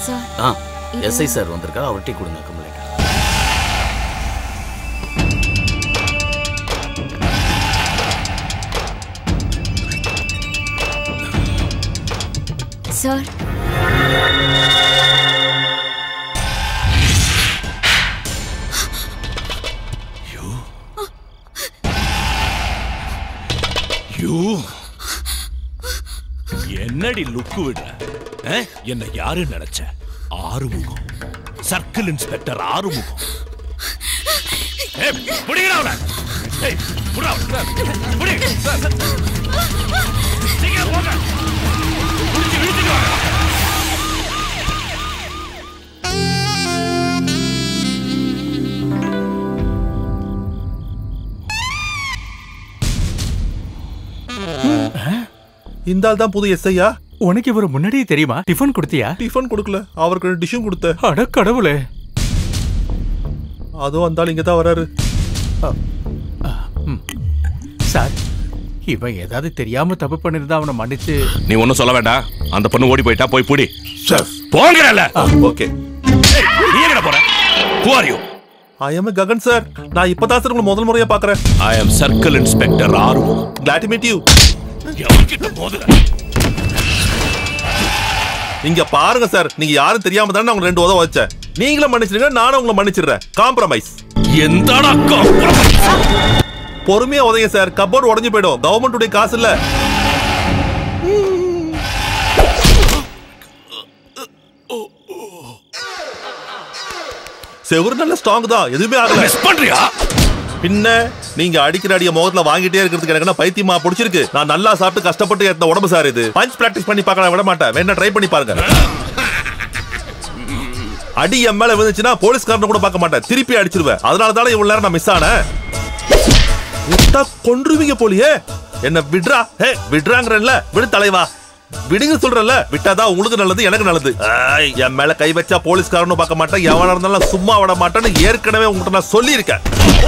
Sir ஆ SI sir வந்திருக்காரு அவர்கிட்ட கொடுங்க கம்ப்ளைண்ட் சார் யூ என்னடி லுக்கு விடுற ஆ? என்ன யாரு நினைச்ச ஆறுமுகம் சர்க்கிள் இன்ஸ்பெக்டர் ஆறுமுகம் ஏய், புடிங்கடா அவனை. ஏய், புடிடா அவனை. புடி. சீக்கிரம் போங்க. புடிச்சு இழுத்துட்டு வாங்க. இந்த ஆள் தான் புது எஸ்ஐயா உனக்கு இவர் முன்னாடியே தெரியுமா டிஃபன் கொடுத்தியா டிஃபன் கொடுக்கல அவருக்கு டிஷ்ஷும் கொடுத்த அட கடவுளே அதுவும் அந்த ஆள் இங்க தான் வராரு சார் இவன் ஏதாவது தெரியாம தப்பு பண்ணிருந்தா அவனை மன்னிச்சு நீ ஒண்ணும் சொல்ல வேண்டாம் அந்த பொண்ணு ஓடி போயிட்டா போய் புடி போங்கறல ஓகே நீ எங்கடா போற who are you I am Gagan sir நான் இப்பதான் சார் உங்களை முதல் முறையா பாக்குறேன் I am circle inspector Arumugam glad meet you எவன்கிட்ட மோதுற இங்க பாருங்க சார் நீங்க யாரும் தெரியாம தானே அவங்க ரெண்டு உதவ வச்சேன் நீங்களும் மன்னிச்சிருங்க நானும் உங்களை மன்னிச்சிடுறேன் காம்ப்ரமைஸ் எந்தடா பொறுமையா உதங்க சார் கப்போர்டு உடைஞ்சு போயிடும் கவர்மெண்ட் உடைய காசு இல்ல செவுரு நல்ல ஸ்ட்ராங் தான் எதுவுமே ஆகல மிஸ் பண்றியா பின்ன நீங்க அடிக்கிற அடிய முகத்துல வாங்கிட்டே இருக்கிறதுக்கு எனக்கு என்ன பைத்தியமா பிடிச்சிருக்கு நான் நல்லா சாப்பிட்டு கஷ்டப்பட்டு ஏத்த உடம்பு சார் இது பஞ்ச் பிராக்டிஸ் பண்ணி பார்க்க விட மாட்டேன் வேணா ட்ரை பண்ணி பாருங்க அடி என் மேல விழுந்துச்சுன்னா போலீஸ்காரன் கூட பார்க்க மாட்டேன் திருப்பி அடிச்சிருவேன் அதனால தானே இவ்வளவு நேரம் நான் மிஸ் ஆனேன் விட்டா கொன்றுவீங்க போலியே என்ன விட்றா ஹே விட்றாங்கறல்ல விடு தலைவா விடுங்க சொல்றல விட்டாதான் உங்களுக்கு நல்லது எனக்கு நல்லது ஆய், என் மேல கை வச்சா போலீஸ்காரனும் பார்க்க மாட்டேன் எவனா இருந்தாலும் சும்மா விட மாட்டேன்னு ஏற்கனவே உங்ககிட்ட நான் சொல்லியிருக்கேன்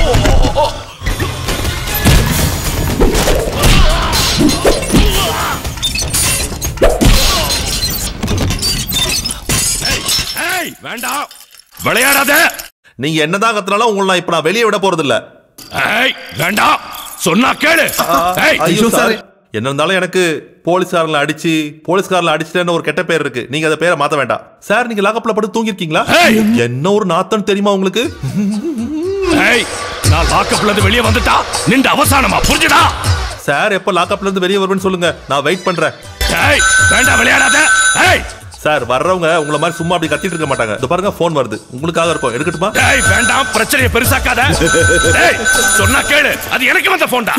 ஏய் வேண்டாம் விளையாடாத நீங்க என்னதான் கத்துனாலும் உங்களை நான் இப்ப நான் வெளியே விட போறது இல்ல ஏய் வேண்டாம் சொன்னா கேளு ஏய் ஐயோ சார் என்ன இருந்தாலும் எனக்கு போலீஸ்காரங்களை அடிச்சு போலீஸ்காரங்களை அடிச்சிட்டேன்னு ஒரு கெட்ட பேர் இருக்கு நீங்க அந்த பேரை மாத்த வேண்டாம் சார் நீங்க லாக்கப்ல படுத்து தூங்கிருக்கீங்களா ஏய்! என்ன ஒரு நாத்தம் தெரியுமா உங்களுக்கு ஏய் நான் லாக்கப்ல இருந்து வெளியே வந்துட்டா நின்று அவசானமா புரிஞ்சுதா சார் எப்ப லாக்கப்ல இருந்து வெளியே வருவேன்னு சொல்லுங்க நான் வெயிட் பண்றேன் ஏய் வேண்டாம் விளையாடாத ஏய் சார் வர்றவங்க உங்களை மாதிரி சும்மா அப்படி கத்திட்டு இருக்க மாட்டாங்க இந்த பாருங்க போன் வருது உங்களுக்காக இருக்கும் எடுக்கட்டுமா ஏய் வேண்டாம் பிரச்சனையை பெருசாக்காத ஏய் சொன்னா கேளு அது எனக்கு வந்த போன்டா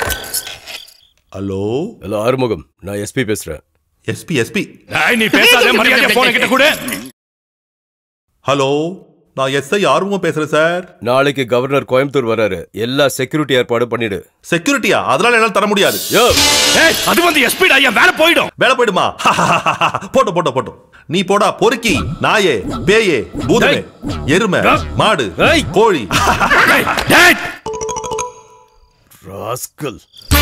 ஹலோ ஹலோ ஆறுமுகம் நான் எஸ்பி பேசுறேன் எஸ்பி எஸ்பி ஏய் நீ பேசாத மரியாதையா போன கிட்ட கொடு ஹலோ நான் எஸ்ஐ ஆர்வம் பேசுறேன் சார் நாளைக்கு கவர்னர் கோயம்புத்தூர் வராரு எல்லா செக்யூரிட்டி ஏற்பாடு பண்ணிடு செக்யூரிட்டியா அதனால என்னால தர முடியாது யோ ஏய் அது வந்து எஸ்பிடா என் வேலை போயிடும் வேலை போயிடுமா போட்டோம் போட்டோம் போட்டோம் நீ போடா பொறுக்கி நாயே பேயே பூதமே எருமை மாடு ஏய். கோழி ஏய் டேய் ராஸ்கல்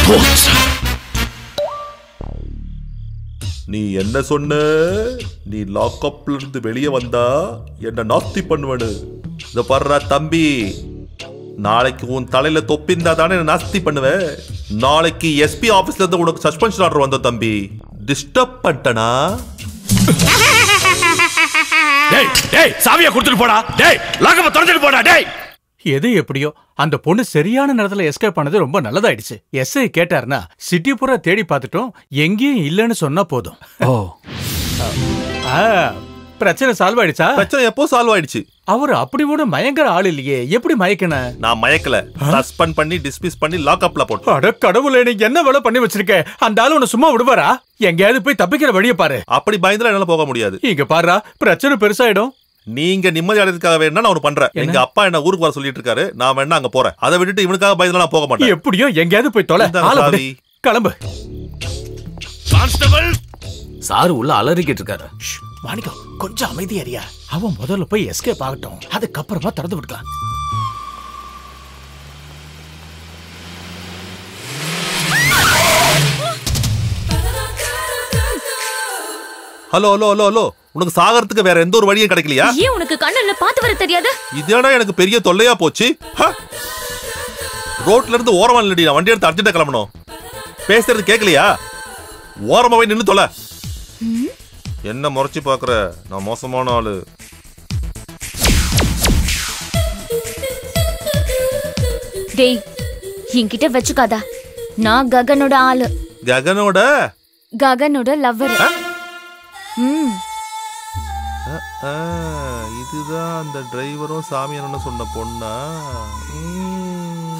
நீ என்ன சொன்ன நீ லாக்அப்ல இருந்து வெளியே வந்தா என்ன நாஸ்தி பண்ணுவனு இந்த பர்ற தம்பி நாளைக்கு உன் தலையில தொப்பிந்தா தானே என்ன நாஸ்தி பண்ணுவ நாளைக்கு எஸ்பி ஆபீஸ்ல இருந்து உனக்கு சஸ்பென்ஷன் ஆர்டர் வந்த தம்பி டிஸ்டர்ப் பண்ணிட்டனா டேய் டேய் சாவியை கொடுத்துட்டு போடா டேய் லாகப்ப திறந்துட்டு போடா டேய் எது எப்படியோ அந்த பொண்ணு சரியான நேரத்துல எஸ்கேப் பண்ணது ரொம்ப நல்லதாயிடுச்சு எஸ்ஐ கேட்டாருன்னா சிட்டி பூரா தேடி பார்த்துட்டோம் எங்கேயும் இல்லைன்னு சொன்னா போதும் ஓ ஆ, பிரச்சனை சால்வ் ஆயிடுச்சா பிரச்சனை எப்போ சால்வ் ஆயிடுச்சு அவர் அப்படி கூட மயங்கர ஆள் இல்லையே எப்படி மயக்கின நான் மயக்கல சஸ்பெண்ட் பண்ணி டிஸ்மிஸ் பண்ணி லாக்அப்ல போட்டேன் அட கடவுளே நீ என்ன வேலை பண்ணி வச்சிருக்க அந்த ஆளு உன்னை சும்மா விடுவாரா எங்கேயாவது போய் தப்பிக்கிற வழியை பாரு அப்படி பயந்துல என்னால போக முடியாது இங்க பாருடா பிரச்சனை பெருசாயிடும் நீங்க நிம்மதி அடைறதுக்காக வேணா நான் ஒண்ணு பண்றேன் எங்க அப்பா என்ன ஊருக்கு வர சொல்லிட்டு இருக்காரு நான் வேணா அங்க போறேன் அதை விட்டுட்டு இவனுக்காக பயந்துல நான் போக மாட்டேன் எப்படியோ எங்கேயாவது போய் தொலை இந்தாங்க ஆளை விடு. சாவி. கிளம்பு கான்ஸ்டபிள் சார் உள்ள அலறிக்கிட்டு இருக்காரு ஷ், மாணிக்கம் கொஞ்சம் அமைதியாரியா அவன் முதல்ல போய் எஸ்கேப் ஆகட்டும் அதுக்கப்புறமா திறந்து விடலாம் ஹலோ ஹலோ ஹலோ ஹலோ உனக்கு சாகறதுக்கு வேற எந்த ஒரு வழியும் கிடைக்கலையா ஏன் உனக்கு கண்ணுல பாத்து வர தெரியாது இதேடா எனக்கு பெரிய தொல்லையா போச்சு ஹ! ரோட்ல இருந்து ஓரமா இல்லடி நான் வண்டி எடுத்து அர்ஜென்ட்டா கிளம்பணும் பேசுறது கேட்கலையா ஓரமா போய் நின்னு தொலை என்ன முறைச்சு பாக்குற நான் மோசமான ஆளு டேய் என்கிட்ட வச்சுக்காத நான் ககனோட ஆளு ககனோட ககனோட லவ்வர் ம் ஆ, இதுதான் அந்த டிரைவரும் சாமியானு சொன்ன பொண்ணா ம்.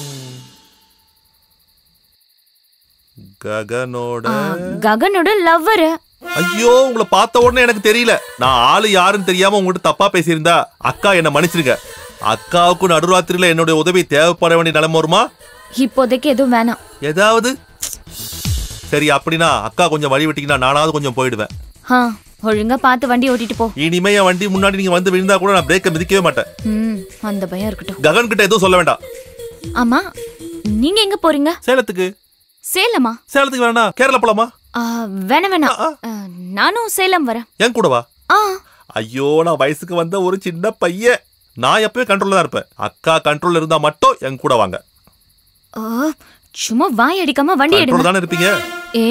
ககனோட ஆ, ககனோட லவ்வர் ஐயோ உங்களை பார்த்த உடனே எனக்கு தெரியல நான் ஆளு யாருன்னு தெரியாம உங்ககிட்ட தப்பா பேசியிருந்தா அக்கா என்ன மன்னிச்சிருங்க அக்காவுக்கு நடுராத்திரியில என்னுடைய உதவி தேவைப்பட வேண்டிய நிலைமை வருமா இப்போதைக்கு எதுவும் வேணாம் ஏதாவது சரி அப்படின்னா அக்கா கொஞ்சம் வழி விட்டீங்கன்னா நானாவது கொஞ்சம் போயிடுவேன் ஆ ஒழுங்கா பார்த்து வண்டி ஓட்டிட்டு போ இனிமே என் வண்டி முன்னாடி நீங்க வந்து விழுந்தா கூட நான் பிரேக்கை மிதிக்கவே மாட்டேன் ம் அந்த பயம் இருக்கட்டும் ககன் கிட்ட எதுவும் சொல்ல வேண்டாம் ஆமா நீங்க எங்க போறீங்க சேலத்துக்கு சேலமா சேலத்துக்கு வேணா கேரளா போலாமா ஆ, வேணாம் வேணாம் ஆ, ஆ, நானும் சேலம் வரேன் என் கூட வா ஆ ஐயோ நான் வயசுக்கு வந்த ஒரு சின்ன பையன் நான் எப்பவே கண்ட்ரோல்ல தான் இருப்பேன் அக்கா கண்ட்ரோல்ல இருந்தா மட்டும் என் கூட வாங்க ஆ, சும்மா வாய் அடிக்காம வண்டி எடுங்க கண்ட்ரோல் தானே இருப்பீங்க ஏ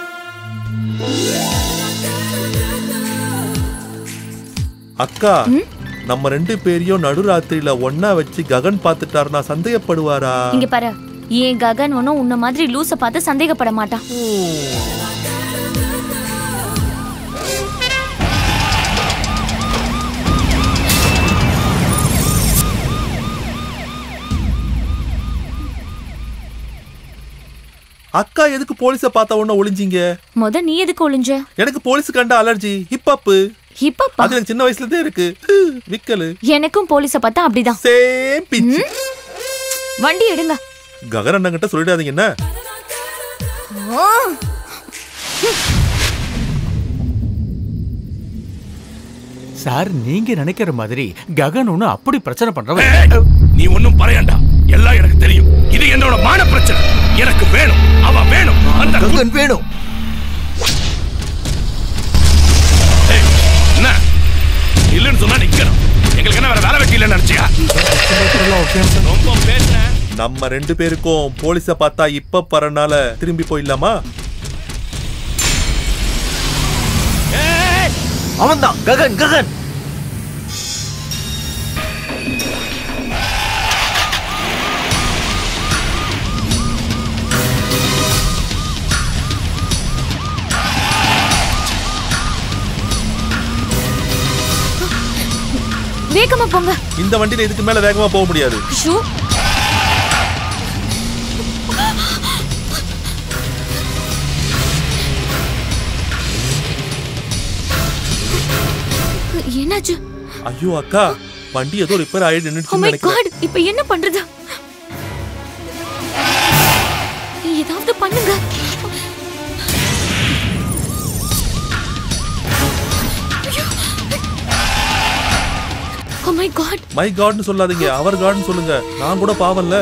அக்கா நம்ம ரெண்டு பேரையும் நடுராத்திரியில ஒண்ணா வச்சு ககன் பார்த்துட்டாருன்னா சந்தேகப்படுவாரா இங்க பாரு ஏன் ககன் ஒன்னும் உன்ன மாதிரி லூச பார்த்து சந்தேகப்பட மாட்டான் அக்கா எதுக்கு போலீஸ பார்த்த உடனே ஒளிஞ்சீங்க முத நீ எதுக்கு ஒளிஞ்ச எனக்கு போலீஸ் கண்ட அலர்ஜி ஹிப்ஹாப் இப்பப்பா அது எனக்கு சின்ன வயசுல இருந்தே இருக்கு விக்கலு எனக்கும் போலீஸ பார்த்தா அப்படிதான் சேம் பிச் வண்டி எடுங்க ககன் அண்ணன் கிட்ட சொல்லிடாதீங்க என்ன சார் நீங்க நினைக்கிற மாதிரி ககன் ஒண்ணு அப்படி பிரச்சனை பண்றவன் ஏய், நீ ஒண்ணும் பறையண்டா எல்லாம் எனக்கு தெரியும் இது என்னோட மான பிரச்சனை எனக்கு வேணும் அவ வேணும் அந்த கு- வேணும் ஏய், என்ன இல்லைன்னு சொன்னா நிக்கணும் எங்களுக்கு என்ன வேற வேலை வெட்டி இல்லைன்னு நினைச்சியா ரொம்ப பேசுறேன் நம்ம ரெண்டு பேருக்கும் போலீஸ பார்த்தா இப்ப பரனால திரும்பி போயிடலாமா அவன்தான் ககன் ககன் வேகமா போங்க இந்த வண்டியில இதுக்கு மேல வேகமா போக முடியாது ஷூ என்னாச்சு ஐயோ அக்கா வண்டி ஏதோ ரிப்பேர் ஆயிட்டு ஓ நின்னுச்சுன்னு மை நினைக்கிறேன் காட் இப்போ என்ன பண்றது ஏதாவது பண்ணுங்க ஓ மை காட் மை காட்னு சொல்லாதீங்க அவர் காட்னு சொல்லுங்க நான் கூட பாவம்ல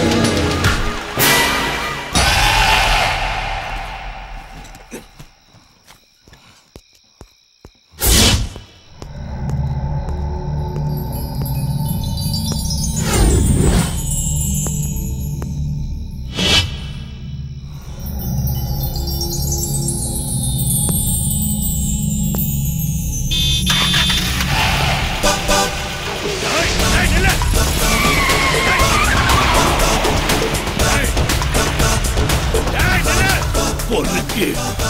பொறுக்கு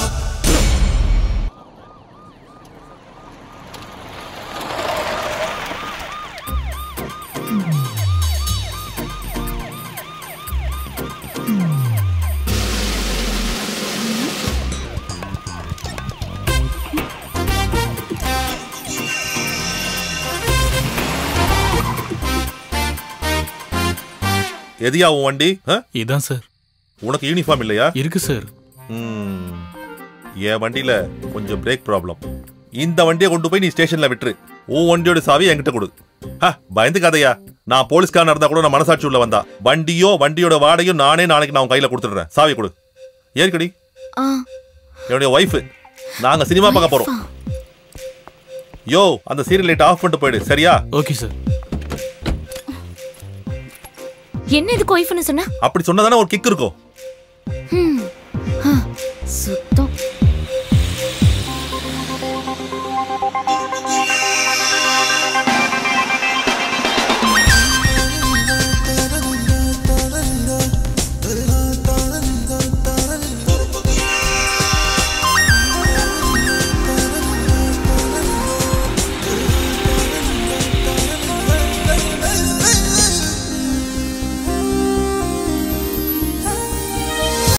எதியா உன் வண்டி ஆ? இதான் சார் உனக்கு யூனிஃபார்ம் இல்லையா இருக்கு சார் ம். என் வண்டியில கொஞ்சம் பிரேக் ப்ராப்ளம் இந்த வண்டியை கொண்டு போய் நீ ஸ்டேஷன்ல விட்டுரு உன் வண்டியோட சாவி என்கிட்ட கொடு ஹ, பயந்துக்காதயா நான் போலீஸ்காரன் இருந்தா கூட நான் மனசாட்சி உள்ள வந்தா வண்டியோ வண்டியோட வாடகையும் நானே நாளைக்கு நான் உன் கையில கொடுத்துடுறேன் சாவி கொடு ஏற்கடி ஆ என்னுடைய ஒய்ஃப் நாங்க சினிமா பார்க்க போறோம் யோ அந்த சீரியல் லைட் ஆஃப் பண்ணிட்டு போயிடு சரியா ஓகே சார் என்ன இதுக்கு ஒய்ஃப்னு சொன்ன அப்படி சொன்னதானே ஒரு கிக் இருக்கும் ஹம். ஆ, சுத்தம்